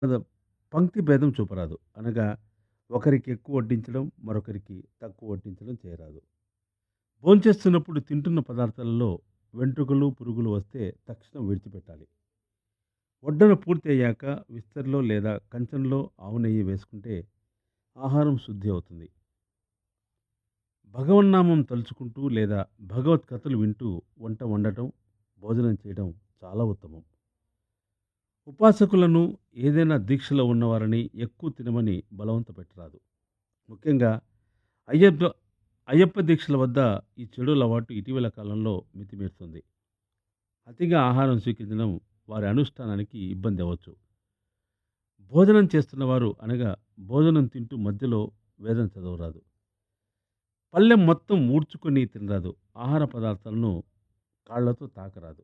కదా! పంక్తి భేదం చూపరాదు. అనగా ఒకరికి ఎక్కువ వడ్డించడం, మరొకరికి తక్కువ వడ్డించడం చేయరాదు. భోంచేస్తున్నప్పుడు తింటున్న పదార్థాలలో వెంట్రుకలు, పురుగులు వస్తే తక్షణం విడిచిపెట్టాలి. వడ్డన పూర్తి అయ్యాక విస్తరిలో లేదా కంచంలో ఆవు నెయ్యి వేసుకుంటే ఆహారం శుద్ధి అవుతుంది. భగవన్నామం తలుచుకుంటూ లేదా భగవత్ కథలు వింటూ వంట వండటం, భోజనం చేయడం చాలా ఉత్తమం. ఉపాసకులను ఏదైనా దీక్షలో ఉన్నవారిని ఎక్కువ తినమని బలవంత పెట్టరాదు. ముఖ్యంగా అయ్యప్ప అయ్యప్ప దీక్షల వద్ద ఈ చెడు అలవాటు ఇటీవల కాలంలో మితిమీరుతుంది. అతిగా ఆహారం స్వీకరించడం వారి అనుష్ఠానానికి ఇబ్బంది అవ్వచ్చు. భోజనం చేస్తున్నవారు అనగా భోజనం తింటూ మధ్యలో వేదం చదవరాదు. పళ్ళెం మొత్తం ఊడ్చుకొని తినరాదు. ఆహార పదార్థాలను కాళ్ళతో తాకరాదు.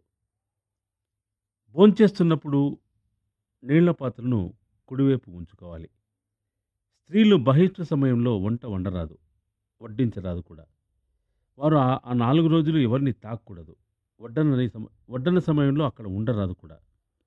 భోంచేస్తున్నప్పుడు నీళ్ల పాత్రను కుడివైపు ఉంచుకోవాలి. స్త్రీలు బహిష్టు సమయంలో వంట వండరాదు. వడ్డించరాదు కూడా. వారు ఆ ఆ 4 రోజులు ఎవరిని తాకకూడదు. వడ్డనని సమ వడ్డన సమయంలో అక్కడ ఉండరాదు కూడా.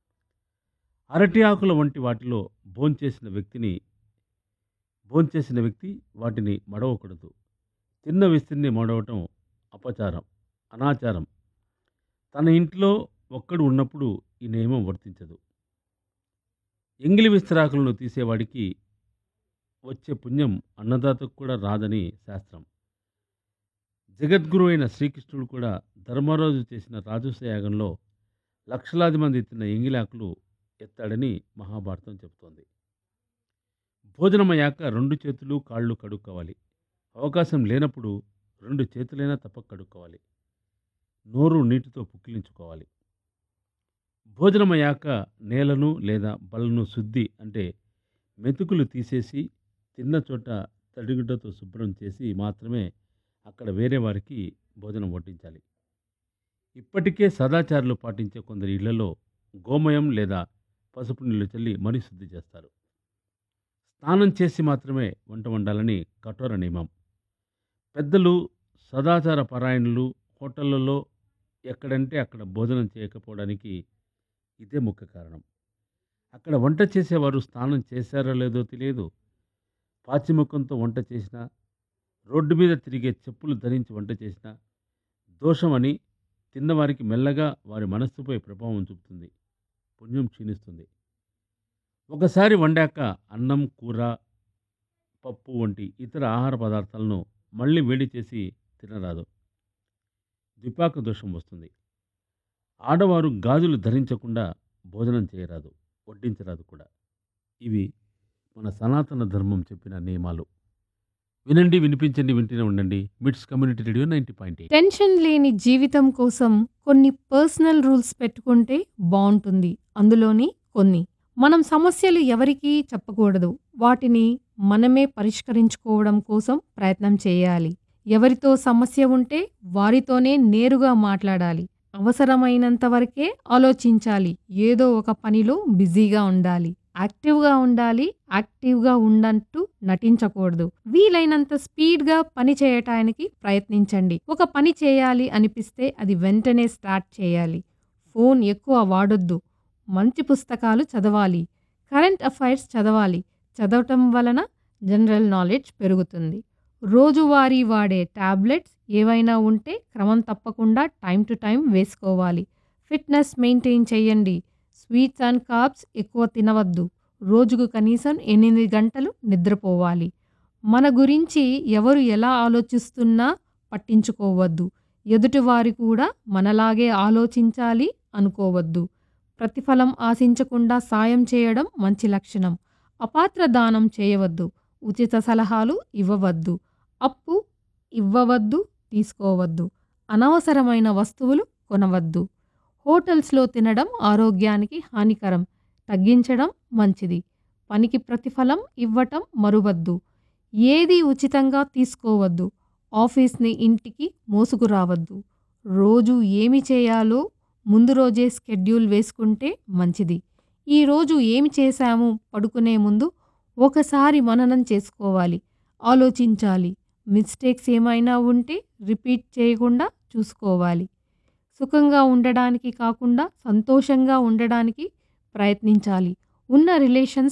అరటి ఆకుల వంటి వాటిలో భోంచేసిన వ్యక్తిని భోంచేసిన వ్యక్తి వాటిని మడవకూడదు. తిన్న విస్తరిని మడవటం అపచారం, అనాచారం. తన ఇంట్లో ఒక్కడు ఉన్నప్పుడు ఈ నియమం వర్తించదు. ఎంగిలి విస్తరాకులను తీసేవాడికి వచ్చే పుణ్యం అన్నదాతకు కూడా రాదని శాస్త్రం. జగద్గురువైన శ్రీకృష్ణుడు కూడా ధర్మరాజు చేసిన రాజసూయ యాగంలో లక్షలాది మంది తిన్న ఎంగిలాకులు ఎత్తాడని మహాభారతం చెబుతోంది. భోజనమయ్యాక రెండు చేతులు, కాళ్ళు కడుక్కోవాలి. అవకాశం లేనప్పుడు రెండు చేతులైనా తప్పక కడుక్కోవాలి. నోరు నీటితో పుక్కిలించుకోవాలి. భోజనమయ్యాక నేలను లేదా బల్లను శుద్ధి అంటే మెతుకులు తీసేసి తిన్న చోట తడిగుడ్డతో శుభ్రం చేసి మాత్రమే అక్కడ వేరే వారికి భోజనం వడ్డించాలి. ఇప్పటికే సదాచారాలు పాటించే కొందరి ఇళ్లలో గోమయం లేదా పసుపు నీళ్లు చల్లి మరీ శుద్ధి చేస్తారు. స్నానం చేసి మాత్రమే వంట వండాలని కఠోర నియమం. పెద్దలు, సదాచార పరాయణులు హోటళ్లలో ఎక్కడంటే అక్కడ భోజనం చేయకపోవడానికి ఇదే ముఖ్య కారణం. అక్కడ వంట చేసేవారు స్నానం చేశారో లేదో తెలియదు. పాచిముఖంతో వంట చేసినా, రోడ్డు మీద తిరిగే చెప్పులు ధరించి వంట చేసినా దోషమని తిన్నవారికి మెల్లగా వారి మనస్సుపై ప్రభావం చూపుతుంది. పుణ్యం క్షీణిస్తుంది. ఒకసారి వండాక అన్నం, కూర, పప్పు వంటి ఇతర ఆహార పదార్థాలను మళ్ళీ వేడి చేసి తినరాదు. ద్విపాక దోషం వస్తుంది. ఆడవారు గాజులు ధరించకుండా భోజనం చేయరాదు. వడ్డించరాదు కూడా. ఇవి మన సనాతన ధర్మం చెప్పిన నియమాలు. వినండి, వినిపించండి, వింటూనే ఉండండి. మిట్స్ కమ్యూనిటీ రేడియో 90.8 టెన్షన్ లేని జీవితం కోసం కొన్ని పర్సనల్ రూల్స్ పెట్టుకుంటే బావుంటుంది. అందులోని కొన్ని. మనం సమస్యలు ఎవరికీ చెప్పకూడదు. వాటిని మనమే పరిష్కరించుకోవడం కోసం ప్రయత్నం చేయాలి. ఎవరితో సమస్య ఉంటే వారితోనే నేరుగా మాట్లాడాలి. అవసరమైనంత వరకే ఆలోచించాలి. ఏదో ఒక పనిలో బిజీగా ఉండాలి. యాక్టివ్‌గా ఉండాలి. యాక్టివ్‌గా ఉన్నట్టు నటించకూడదు. వీలైనంత స్పీడ్‌గా పని చేయటానికి ప్రయత్నించండి. ఒక పని చేయాలి అనిపిస్తే అది వెంటనే స్టార్ట్ చేయాలి. ఫోన్ ఎక్కువ వాడొద్దు. మంచి పుస్తకాలు చదవాలి. కరెంట్ అఫైర్స్ చదవాలి. చదవటం వలన జనరల్ నాలెడ్జ్ పెరుగుతుంది. రోజువారీ వాడే టాబ్లెట్స్ ఏవైనా ఉంటే క్రమం తప్పకుండా టైమ్ టు టైమ్ వేసుకోవాలి. ఫిట్‌నెస్ మెయింటైన్ చేయండి. స్వీట్స్ అండ్ కార్బ్స్ ఎక్కువ తినవద్దు. రోజుకు కనీసం 8 గంటలు నిద్రపోవాలి. మన గురించి ఎవరు ఎలా ఆలోచిస్తున్నా పట్టించుకోవద్దు. ఎదుటివారు కూడా మనలాగే ఆలోచించాలి అనుకోవద్దు. ప్రతిఫలం ఆశించకుండా సాయం చేయడం మంచి లక్షణం. అపాత్ర దానం చేయవద్దు. ఉచిత సలహాలు ఇవ్వవద్దు. అప్పు ఇవ్వవద్దు, తీసుకోవద్దు. అనవసరమైన వస్తువులు కొనవద్దు. హోటల్స్‌లో తినడం ఆరోగ్యానికి హానికరం. తగ్గించడం మంచిది. పనికి ప్రతిఫలం ఇవ్వటం మరువద్దు. ఏదీ ఉచితంగా తీసుకోవద్దు. ఆఫీస్‌ని ఇంటికి మోసుకురావద్దు. రోజు ఏమి చేయాలో ముందు రోజే షెడ్యూల్ వేసుకుంటే మంచిది. ఈ రోజు ఏమి చేశాము పడుకునే ముందు ఒకసారి మననం చేసుకోవాలి. ఆలోచించాలి. మిస్టేక్స్ ఏమైనా ఉంటే రిపీట్ చేయకుండా చూసుకోవాలి. సుఖంగా ఉండడానికి కాకుండా సంతోషంగా ఉండడానికి ప్రయత్నించాలి. ఉన్న రిలేషన్స్